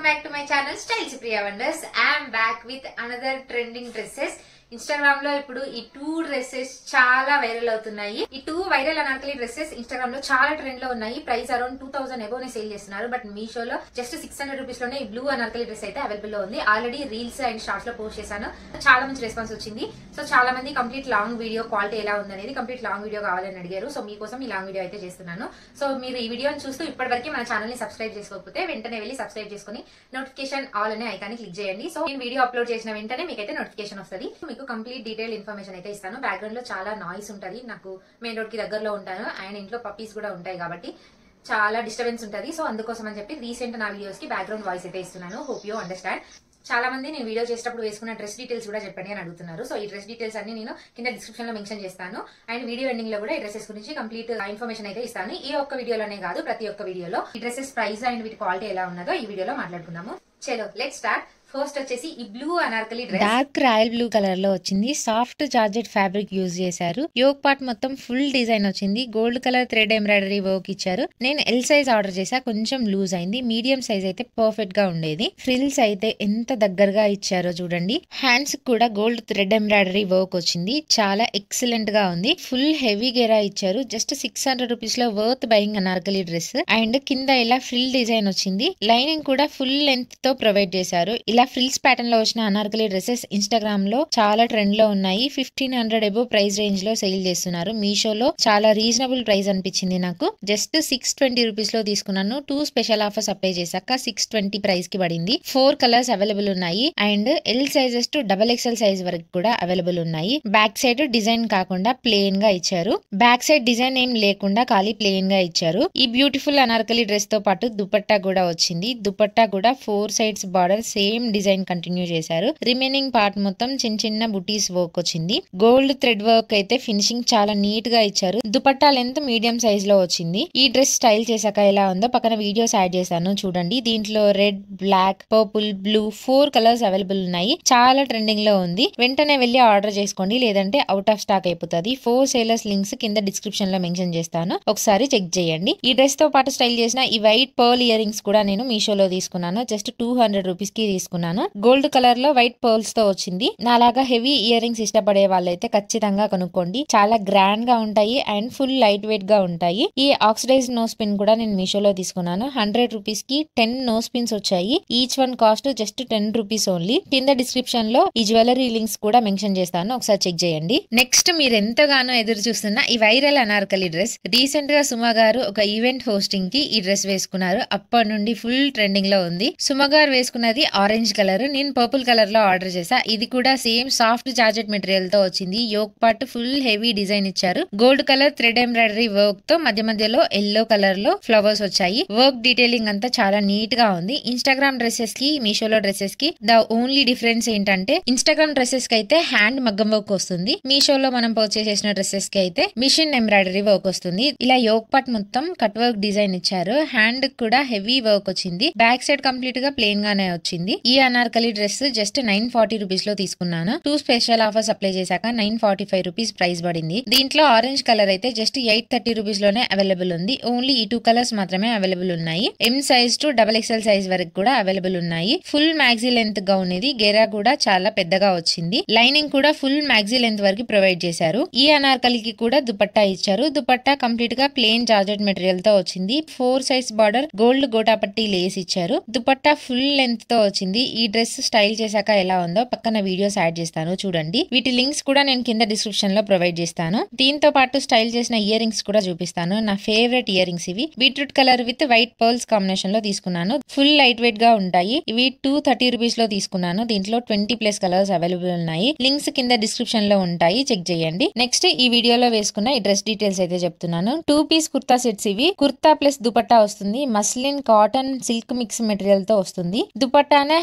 welcome back to my channel style Supriya wonders I'm back with another trending dresses Instagram లో ఇప్పుడు ఈ two dresses చాలా viral అవుతున్నాయి ఈ two viral anarkali dresses Instagram లో చాలా ట్రెండ్ లో ఉన్నాయి price around two thousand above sale చేస్తున్నారు బట్ మీషోలో జస్ట్ సిక్స్ హండ్రెడ్ రూపీస్ లోనే ఈ బ్లూ అనార్కలి డ్రెస్ అయితే అవైలబుల్ లో ఉంది ఆల్రెడీ రీల్స్ అండ్ షార్ట్స్ లో పోస్ట్ చేశాను చాలా మంచి రెస్పాన్స్ వచ్చింది సో చాలా మంది కంప్లీట్ లాంగ్ వీడియో క్వాలిటీ ఎలా ఉందనేది కంప్లీట్ లాంగ్ వీడియో కావాలని అడిగారు సో మీకోసం ఈ లాంగ్ వీడియో అయితే చేస్తున్నాను సో మీరు ఈ వీడియోని చూస్తూ ఇప్పటివరకు మన ఛానల్ ని సబ్స్క్రైబ్ చేసుకోకపోతే వెంటనే వెళ్ళి సబ్స్క్రైబ్ చేసుకుని నోటిఫికేషన్ ఆల్ అనే ఐకాన్ క్లిక్ చేయండి సో నేను వీడియో అప్లోడ్ చేసిన వెంటనే మీకైతే నోటిఫికేషన్ వస్తుంది మీకు కంప్లీట్ డీటెయిల్ ఇన్ఫర్మేషన్ అయితే ఇస్తాను బ్యాక్గ్రౌండ్ లో చాలా నాయిస్ ఉంటుంది నాకు మెయిన్ రోడ్ కి దగ్గరలో ఉంటాను అండ్ ఇంట్లో పప్పీస్ కూడా ఉంటాయి కాబట్టి చాలా డిస్టర్బెన్స్ ఉంటుంది సో అందుకోసం అని చెప్పి రీసెంట్ నా వీడియోస్ కి బ్యాక్గ్రౌండ్ వాయిస్ అయితే ఇస్తున్నాను హోప్ యూ అండర్స్టాండ్ చాలా మంది నేను వీడియో చేసేటప్పుడు వేసుకున్న డ్రెస్ డీటెయిల్స్ కూడా చెప్పండి అని అడుగుతున్నారు సో ఈ డ్రెస్ డీటెయిల్స్ అన్ని నేను కింద డిస్క్రిప్షన్ లో మెన్షన్ చేస్తాను అండ్ వీడియో ఎండింగ్ లో కూడా ఈ డ్రెస్సెస్ గురించి కంప్లీట్ ఇన్ఫర్మేషన్ అయితే ఇస్తాను ఈ ఒక్క వీడియోలోనే కాదు ప్రతి ఒక్క వీడియోలో ఈ డ్రెస్సెస్ ప్రైస్ అండ్ వీటి క్వాలిటీ ఎలా ఉన్నదో ఈ వీడియోలో మాట్లాడుకుందాము చలో లెట్ స్టార్ట్ ఫస్ట్ వచ్చేసి ఈ blue anarkali dress dark royal blue colour లో వచ్చింది సాఫ్ట్ జార్జెట్ ఫ్యాబ్రిక్ యూజ్ చేశారు యోగ్ పార్ట్ మొత్తం ఫుల్ డిజైన్ వచ్చింది gold colour thread embroidery work ఇచ్చారు నేను ఎల్ సైజ్ ఆర్డర్ చేసా కొంచెం లూజ్ అయింది మీడియం సైజ్ అయితే పర్ఫెక్ట్ గా ఉండేది ఫ్రిల్స్ అయితే ఎంత దగ్గరగా ఇచ్చారో చూడండి హ్యాండ్స్ కూడా గోల్డ్ థ్రెడ్ ఎంబ్రాయిడరీ వర్క్ వచ్చింది చాలా ఎక్సలెంట్ గా ఉంది ఫుల్ హెవీ గెరా ఇచ్చారు జస్ట్ సిక్స్ హండ్రెడ్ రూపీస్ లో worth buying anarkali dress and కింద ఇలా ఫ్రిల్ డిజైన్ వచ్చింది లైనింగ్ కూడా ఫుల్ లెంత్ తో ప్రొవైడ్ చేశారు ఇలా ఫ్రిల్స్ ప్యాటర్న్ లో వచ్చిన అనార్కలి డ్రెస్సెస్ ఇన్స్టాగ్రామ్ లో చాలా ట్రెండ్ లో ఉన్నాయి fifteen hundred above price range లో సేల్ చేస్తున్నారు మీషోలో చాలా రీజనబుల్ ప్రైస్ అనిపించింది నాకు జస్ట్ సిక్స్ ట్వంటీ రూపీస్ లో తీసుకున్నాను టూ స్పెషల్ ఆఫర్స్ అప్లై చేశాక సిక్స్ ట్వంటీ ప్రైస్ కి పడింది ఫోర్ కలర్స్ అవైలబుల్ ఉన్నాయి and L sizes to double XL size వరకు కూడా అవైలబుల్ ఉన్నాయి బ్యాక్ సైడ్ డిజైన్ కాకుండా ప్లెయిన్ గా ఇచ్చారు బ్యాక్ సైడ్ డిజైన్ ఏం లేకుండా ఖాళీ ప్లెయిన్ గా ఇచ్చారు ఈ బ్యూటిఫుల్ అనార్కలి డ్రెస్ తో పాటు దుపట్టా కూడా వచ్చింది దుపట్టా కూడా four sides border same design continue చేశారు రిమైనింగ్ పార్ట్ మొత్తం చిన్న చిన్న బుటీస్ వర్క్ వచ్చింది గోల్డ్ థ్రెడ్ వర్క్ అయితే ఫినిషింగ్ చాలా నీట్ గా ఇచ్చారు దుపట్టా లెంత్ మీడియం సైజ్ లో వచ్చింది ఈ డ్రెస్ స్టైల్ చేశాక ఎలా ఉందో పక్కన వీడియోస్ యాడ్ చేశాను చూడండి దీంట్లో red black purple blue four colours available ఉన్నాయి చాలా ట్రెండింగ్ లో ఉంది వెంటనే వెళ్ళి ఆర్డర్ చేసుకోండి లేదంటే అవుట్ ఆఫ్ స్టాక్ అయిపోతుంది ఫోర్ సేలర్స్ లింక్స్ కింద డిస్క్రిప్షన్ లో మెన్షన్ చేస్తాను ఒకసారి చెక్ చేయండి ఈ డ్రెస్ తో పాటు స్టైల్ చేసిన ఈ వైట్ పర్ల్ ఇయర్ రింగ్స్ కూడా నేను మీషోలో తీసుకున్నాను జస్ట్ టూ హండ్రెడ్ రూపీస్ కి తీసుకున్నాను గోల్డ్ కలర్ లో వైట్ పర్ల్స్ తో వచ్చింది నాలాగా హెవీ ఇయర్ రింగ్స్ ఇష్టపడే వాళ్ళైతే ఖచ్చితంగా కొనుక్కోండి చాలా గ్రాండ్ గా ఉంటాయి అండ్ ఫుల్ లైట్ వెయిట్ గా ఉంటాయి ఈ ఆక్సిడైజ్ నోస్ పిన్ కూడా నేను మీషోలో తీసుకున్నాను హండ్రెడ్ రూపీస్ కి టెన్ నోస్ పిన్స్ వచ్చాయి each one cost just ten rupees only కింద డిస్క్రిప్షన్ లో ఈ జ్యువెలరీ లింక్స్ కూడా మెన్షన్ చేస్తాను ఒకసారి చెక్ చేయండి నెక్స్ట్ మీరు ఎంతగానో ఎదురు చూస్తున్న ఈ వైరల్ అనార్కలి డ్రెస్ రీసెంట్ గా సుమ గారు ఒక ఈవెంట్ హోస్టింగ్ కి ఈ డ్రెస్ వేసుకున్నారు అప్పటి నుండి ఫుల్ ట్రెండింగ్ లో ఉంది సుమ గారు వేసుకున్నది ఆరెంజ్ కలర్ నేను పర్పుల్ కలర్ లో ఆర్డర్ చేసా ఇది కూడా సేమ్ సాఫ్ట్ జార్జెట్ మెటీరియల్ తో వచ్చింది yoke part full heavy design ఇచ్చారు gold colour thread embroidery work తో మధ్య మధ్యలో ఎల్లో కలర్ లో ఫ్లవర్స్ వచ్చాయి వర్క్ డీటెయిలింగ్ అంతా చాలా నీట్ గా ఉంది ఇన్స్టాగ్రామ్ డ్రెస్సెస్ కి మీషోలో డ్రెస్సెస్ కి ద ఓన్లీ డిఫరెన్స్ ఏంటంటే ఇన్స్టాగ్రామ్ డ్రెస్సెస్ కి అయితే హ్యాండ్ మగ్గం వర్క్ వస్తుంది మీషోలో మనం పర్చేస్ చేసిన డ్రెస్సెస్ కి అయితే మిషన్ ఎంబ్రాయిడరీ వర్క్ వస్తుంది ఇలా యోక్ పార్ట్ మొత్తం కట్ వర్క్ డిజైన్ ఇచ్చారు హ్యాండ్ కూడా హెవీ వర్క్ వచ్చింది బ్యాక్ సైడ్ కంప్లీట్ గా ప్లెయిన్ గానే వచ్చింది ఈ anarkali dress just nine forty rupees లో తీసుకున్నాను టూ స్పెషల్ ఆఫర్స్ అప్లై చేశాక nine forty five rupees price పడింది దీంట్లో ఆరెంజ్ కలర్ అయితే జస్ట్ ఎయిట్ థర్టీ రూపీస్ లోనే అవైలబుల్ ఉంది ఓన్లీ ఈ టూ కలర్స్ మాత్రమే అవైలబుల్ ఉన్నాయి M size to double XL size వరకు కూడా అవైలబుల్ ఉన్నాయి ఫుల్ మ్యాగ్జీ లెంత్ గౌన్ ఇది గేరా కూడా చాలా పెద్దగా వచ్చింది లైనింగ్ కూడా ఫుల్ మ్యాగ్జీ లెంత్ వరకు ప్రొవైడ్ చేశారు ఈ అనార్కలికి కూడా దుపట్టా ఇచ్చారు దుపట్టా కంప్లీట్ గా ప్లేన్ జార్జెట్ మెటీరియల్ తో వచ్చింది four size border gold gotapatti lace ఇచ్చారు దుపట్టా ఫుల్ లెంత్ తో వచ్చింది ఈ డ్రెస్ స్టైల్ చేశాక ఎలా ఉందో పక్కన వీడియోస్ యాడ్ చేస్తాను చూడండి వీటి లింక్స్ కూడా నేను కింద డిస్క్రిప్షన్ లో ప్రొవైడ్ చేస్తాను దీంతో పాటు స్టైల్ చేసిన ఇయర్ రింగ్స్ కూడా చూపిస్తాను నా ఫేవరెట్ ఇయర్ రింగ్స్ ఇవి beetroot colour with white pearls combination లో తీసుకున్నాను ఫుల్ లైట్ వెయిట్ గా ఉంటాయి ఇవి టూ థర్టీ రూపీస్ లో తీసుకున్నాను దీంట్లో ట్వంటీ ప్లస్ కలర్స్ అవైలబుల్ ఉన్నాయి లింక్స్ కింద డిస్క్రిప్షన్ లో ఉంటాయి చెక్ చేయండి నెక్స్ట్ ఈ వీడియోలో వేసుకున్న ఈ డ్రెస్ డీటెయిల్స్ అయితే చెప్తున్నాను టూ పీస్ కుర్తా సెట్స్ ఇవి కుర్తా ప్లస్ దుపట్టా వస్తుంది muslin cotton silk mix material తో వస్తుంది దుపట్టానే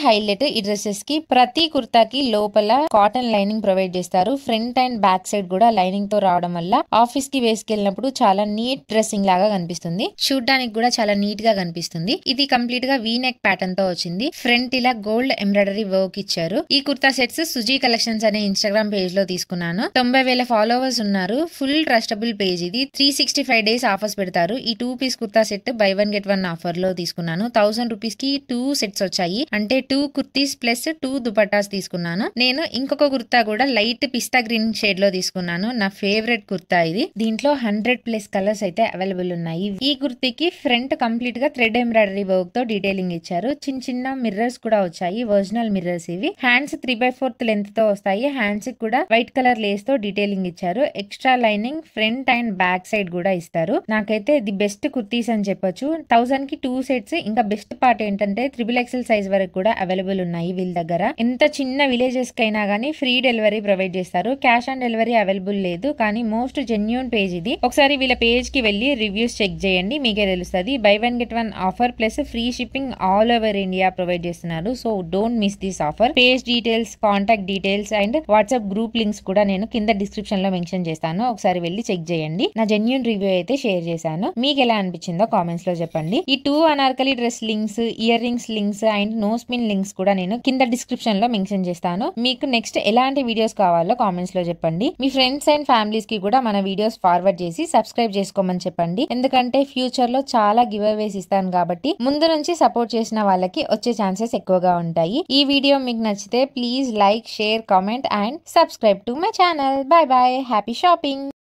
హైలైట్ ఈ డ్రెస్సెస్ కి ప్రతి కుర్తాకి లోపల కాటన్ లైనింగ్ ప్రొవైడ్ చేస్తారు ఫ్రంట్ అండ్ బ్యాక్ సైడ్ కూడా లైనింగ్ తో రావడం వల్ల ఆఫీస్ కి వేసుకెళ్ళినప్పుడు చాలా నీట్ డ్రెస్సింగ్ లాగా కనిపిస్తుంది చూడ్డానికి కూడా చాలా నీట్ గా కనిపిస్తుంది ఇది కంప్లీట్ గా వీ నెక్ ప్యాటర్న్ తో వచ్చింది ఫ్రంట్ ఇలా గోల్డ్ ఎంబ్రాయిడరీ వర్క్ ఇచ్చారు ఈ కుర్తా సెట్స్ సుజీ కలెక్షన్స్ అనే ఇన్స్టాగ్రామ్ పేజ్ లో తీసుకున్నాను తొంభై వేల ఫాలోవర్స్ ఉన్నారు ఫుల్ ట్రస్టబుల్ పేజ్ ఇది three sixty five days offers పెడతారు ఈ two piece kurta set buy one get one offer లో తీసుకున్నాను థౌసండ్ రూపీస్ కి టూ సెట్స్ వచ్చాయి అంటే two kurtis plus two dupattas తీసుకున్నాను నేను ఇంకొక కుర్తా కూడా లైట్ పిస్తా గ్రీన్ షేడ్ లో తీసుకున్నాను నా ఫేవరెట్ కుర్తా ఇది దీంట్లో హండ్రెడ్ ప్లస్ కలర్స్ అయితే అవైలబుల్ ఉన్నాయి ఈ కుర్తీకి ఫ్రంట్ కంప్లీట్ గా థ్రెడ్ ఎంబ్రాయిడరీ వర్క్ తో డీటెయిలింగ్ ఇచ్చారు చిన్న చిన్న మిర్రర్స్ కూడా వచ్చాయి ఒరిజినల్ మిర్రర్స్ ఇవి hands three by fourth length తో వస్తాయి హ్యాండ్స్ కి కూడా వైట్ కలర్ లేస్ తో డీటెయిలింగ్ ఇచ్చారు extra lining front and back side కూడా ఇస్తారు నాకైతే ది బెస్ట్ కుర్తీస్ అని చెప్పొచ్చు థౌసండ్ కి టూ సెట్స్ ఇంకా బెస్ట్ పార్ట్ ఏంటంటే త్రిబుల్ ఎక్సెల్ సైజ్ వరకు కూడా అవైలబుల్ ఉన్నాయి వీళ్ళ దగ్గర ఎంత చిన్న విలేజెస్ కైనా గానీ ఫ్రీ డెలివరీ ప్రొవైడ్ చేస్తారు క్యాష్ ఆన్ డెలివరీ అవైలబుల్ లేదు కానీ మోస్ట్ జెన్యున్ పేజ్ ఇది ఒకసారి వీళ్ళ పేజ్ కి వెళ్ళి రివ్యూస్ చెక్ చేయండి మీకే తెలుస్తుంది buy one get one offer plus free shipping all over India provide చేస్తున్నారు so don't miss this offer page details contact details and WhatsApp group links కూడా నేను కింద డిస్క్రిప్షన్ లో మెన్షన్ చేస్తాను ఒకసారి వెళ్ళి చెక్ చేయండి నా జెన్యున్ రివ్యూ అయితే షేర్ చేశాను మీకు ఎలా అనిపించిందో కామెంట్స్ లో చెప్పండి ఈ two anarkali dress links earrings links and nose pin links కూడా నేను కింద డిస్క్రిప్షన్ లో మెన్షన్ చేస్తాను మీకు నెక్స్ట్ ఎలాంటి వీడియోస్ కావాలో కామెంట్స్ లో చెప్పండి మీ ఫ్రెండ్స్ అండ్ ఫ్యామిలీస్ కి కూడా మన వీడియోస్ ఫార్వర్డ్ చేసి సబ్స్క్రైబ్ చేసుకోమని చెప్పండి ఎందుకంటే ఫ్యూచర్ లో చాలా గివ్ అవేస్ ఇస్తాను కాబట్టి ముందు నుంచి సపోర్ట్ చేసిన వాళ్ళకి వచ్చే ఛాన్సెస్ ఎక్కువగా ఉంటాయి ఈ వీడియో మీకు నచ్చితే please like share comment and subscribe to my channel bye bye happy shopping